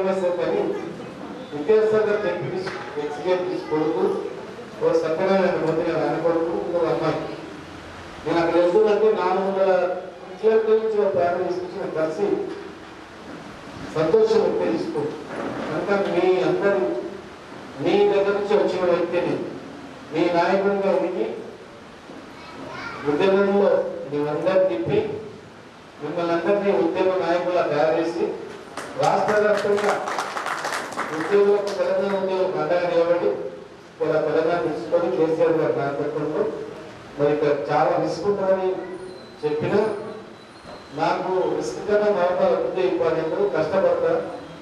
MSF అని Vidyasagar MPs ఎక్స్కేపీస్ కొడుకు ఓ సత్యనారాయణ మూర్తి గారు ఆయన కొడుకు ఇంకొక అమ్మాయి నేను అక్కడ వెళ్తుందంటే నాలుగు వందల కిలోమీటర్ల నుంచి ఒక ప్రయాణం తీసుకొచ్చి నేను కలిసి సంతోషం వ్యక్తరిస్తూ కనుక మీ అందరూ మీ దగ్గర నుంచి వచ్చిన వ్యక్తిని మీ నాయకుడిగా ఉండి ఉద్యమంలో మేమందరూ తిప్పి మిమ్మల్ని అందరినీ ఉద్యమ నాయకులా తయారు చేసి రాష్ట్ర వ్యాప్తంగా ఉద్యోగులకు తెలంగాణ ఉద్యోగులకు అండగా నిలబడి ఇలా తెలంగాణ తీసుకొని కేసీఆర్ గారు నాయకత్వంలో మరి ఇక్కడ చాలా రిస్క్ ఉంటుందని చెప్పినా నాకు రిస్క్ కన్నా మరొక ఉద్యోగ ఇంపార్టెంట్ కష్టపడతా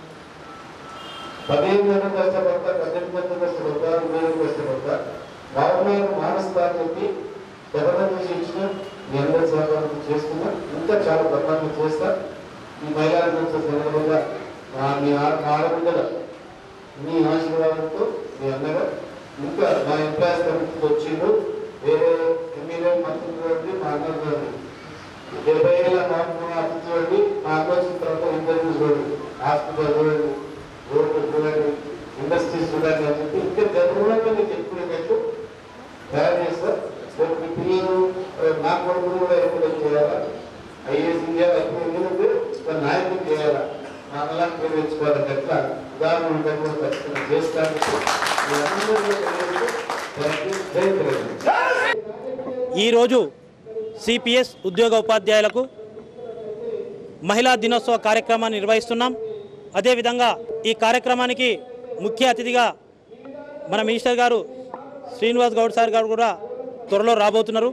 పదిహేను గంటలు కష్టపడతా పద్దెనిమిది గంటలు కష్టపడతా ఇరవై గంటలు కష్టపడతా బాబునాయకు మారుస్తా అని చెప్పి ఎవరైనా చేసి ఇచ్చిన మీ అందరి సహకారం చేస్తున్నా ఇంకా చాలా ప్రమాణం చేస్తా ఈ మహిళా దినోత్సవ సందర్భంగా మా మీ ఆ- మా ఆడబిడ్డల మీ ఆశీర్వాదంతో మీ అన్నగా ఇంకా మా ఎంప్లాయీస్ కమిటీకి వచ్చిండ్రు వేరే ఎమ్మెల్యే మంత్రులు గారిది మా అన్న గారిది డెబ్బై ఏళ్ళ మా మా అతిథి చూడండి మా అన్న వచ్చిన తర్వాత ఇంటర్వ్యూ చూడండి హాస్పిటల్ చూడండి రోడ్లు చూడండి ఇండస్ట్రీస్ చూడండి అని చెప్పి ఇంకా జనరల్గా మీకు చెప్పుకునేటట్టు తయారు చేస్తారు రేపు మీ పిల్లలు ఆ, నా కొడుకులు కూడా ఎప్పుడు చేయాలా ఐఏఎస్ చేయాలా ఎప్పుడు ఎందుకంటే ఒక నాయకులు చేయాలా మా అన్నలాంటి పేరు తెచ్చుకోవాలంటే ఎట్లా ఉదాహరణ ఉంటే కూడా ఖచ్చితంగా చేస్తాను మీ అందరూ కూడా తెలియజేస్తూ, థాంక్ యూ. జై తెలంగాణ ఈరోజు సిపిఎస్ ఉద్యోగ ఉపాధ్యాయులకు మహిళా దినోత్సవ కార్యక్రమాన్ని నిర్వహిస్తున్నాం అదేవిధంగా ఈ కార్యక్రమానికి ముఖ్య అతిథిగా మన మినిస్టర్ గారు శ్రీనివాస్ గౌడ్ సార్ గారు కూడా త్వరలో రాబోతున్నారు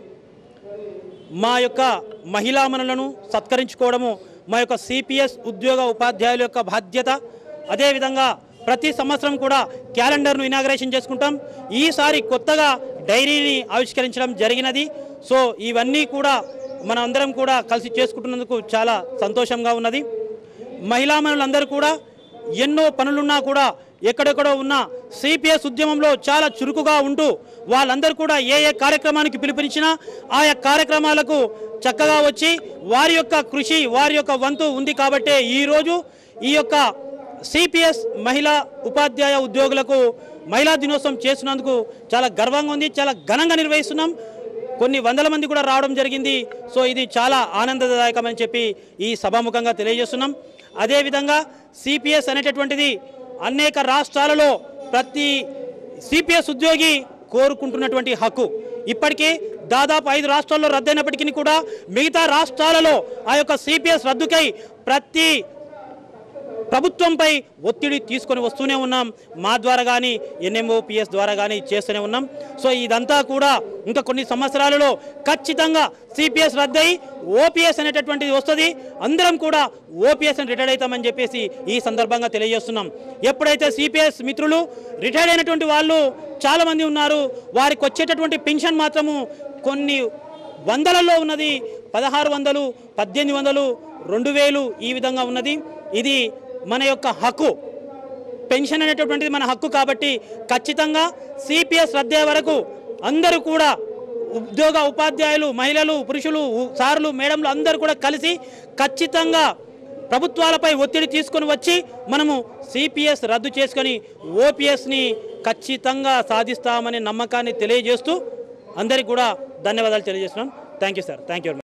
మా యొక్క మహిళామణులను సత్కరించుకోవడము మా యొక్క సిపిఎస్ ఉద్యోగ ఉపాధ్యాయుల యొక్క బాధ్యత అదేవిధంగా ప్రతి సంవత్సరం కూడా క్యాలెండర్ను ఇనాగ్రేషన్ చేసుకుంటాం ఈసారి కొత్తగా డైరీని ఆవిష్కరించడం జరిగినది సో ఇవన్నీ కూడా మన అందరం కూడా కలిసి చేసుకుంటున్నందుకు చాలా సంతోషంగా ఉన్నది మహిళామణులందరూ కూడా ఎన్నో పనులున్నా కూడా ఎక్కడెక్కడో ఉన్న సిపిఎస్ ఉద్యమంలో చాలా చురుకుగా ఉంటూ వాళ్ళందరూ కూడా ఏ ఏ కార్యక్రమానికి పిలుపునిచ్చినా ఆయా కార్యక్రమాలకు చక్కగా వచ్చి వారి యొక్క కృషి వారి యొక్క వంతు ఉంది కాబట్టే ఈరోజు ఈ యొక్క సిపిఎస్ మహిళా ఉపాధ్యాయ ఉద్యోగులకు మహిళా దినోత్సవం చేస్తున్నందుకు చాలా గర్వంగా ఉంది చాలా ఘనంగా నిర్వహిస్తున్నాం కొన్ని వందల మంది కూడా రావడం జరిగింది సో ఇది చాలా ఆనందదాయకమని చెప్పి ఈ సభాముఖంగా తెలియజేస్తున్నాం అదేవిధంగా సిపిఎస్ అనేటటువంటిది అనేక రాష్ట్రాలలో ప్రతి సిపిఎస్ ఉద్యోగి కోరుకుంటున్నటువంటి హక్కు ఇప్పటికే దాదాపు ఐదు రాష్ట్రాల్లో రద్దయినప్పటికీ కూడా మిగతా రాష్ట్రాలలో ఆ యొక్క సిపిఎస్ రద్దుకై ప్రతి ప్రభుత్వంపై ఒత్తిడి తీసుకొని వస్తూనే ఉన్నాం మా ద్వారా కానీ ఎన్ఎంఓపిఎస్ ద్వారా కానీ చేస్తూనే ఉన్నాం సో ఇదంతా కూడా ఇంకా కొన్ని సంవత్సరాలలో ఖచ్చితంగా సిపిఎస్ రద్దయి ఓపీఎస్ అనేటటువంటిది వస్తుంది అందరం కూడా ఓపీఎస్ అని రిటైర్డ్ అవుతామని చెప్పేసి ఈ సందర్భంగా తెలియజేస్తున్నాం ఎప్పుడైతే సిపిఎస్ మిత్రులు రిటైర్డ్ అయినటువంటి వాళ్ళు చాలామంది ఉన్నారు వారికి వచ్చేటటువంటి పెన్షన్ మాత్రము కొన్ని వందలలో ఉన్నది పదహారు వందలు పద్దెనిమిది వందలు రెండు వేలు ఈ విధంగా ఉన్నది ఇది మన యొక్క హక్కు పెన్షన్ అనేటటువంటిది మన హక్కు కాబట్టి ఖచ్చితంగా సిపిఎస్ రద్దే వరకు అందరూ కూడా ఉద్యోగ ఉపాధ్యాయులు మహిళలు పురుషులు ఉ- సార్లు మేడంలు అందరూ కూడా కలిసి ఖచ్చితంగా ప్రభుత్వాలపై ఒత్తిడి తీసుకొని వచ్చి మనము సిపిఎస్ రద్దు చేసుకొని ఓపీఎస్ని ఖచ్చితంగా సాధిస్తామనే నమ్మకాన్ని తెలియజేస్తూ అందరికీ కూడా ధన్యవాదాలు తెలియజేస్తున్నాం thank you sir thank you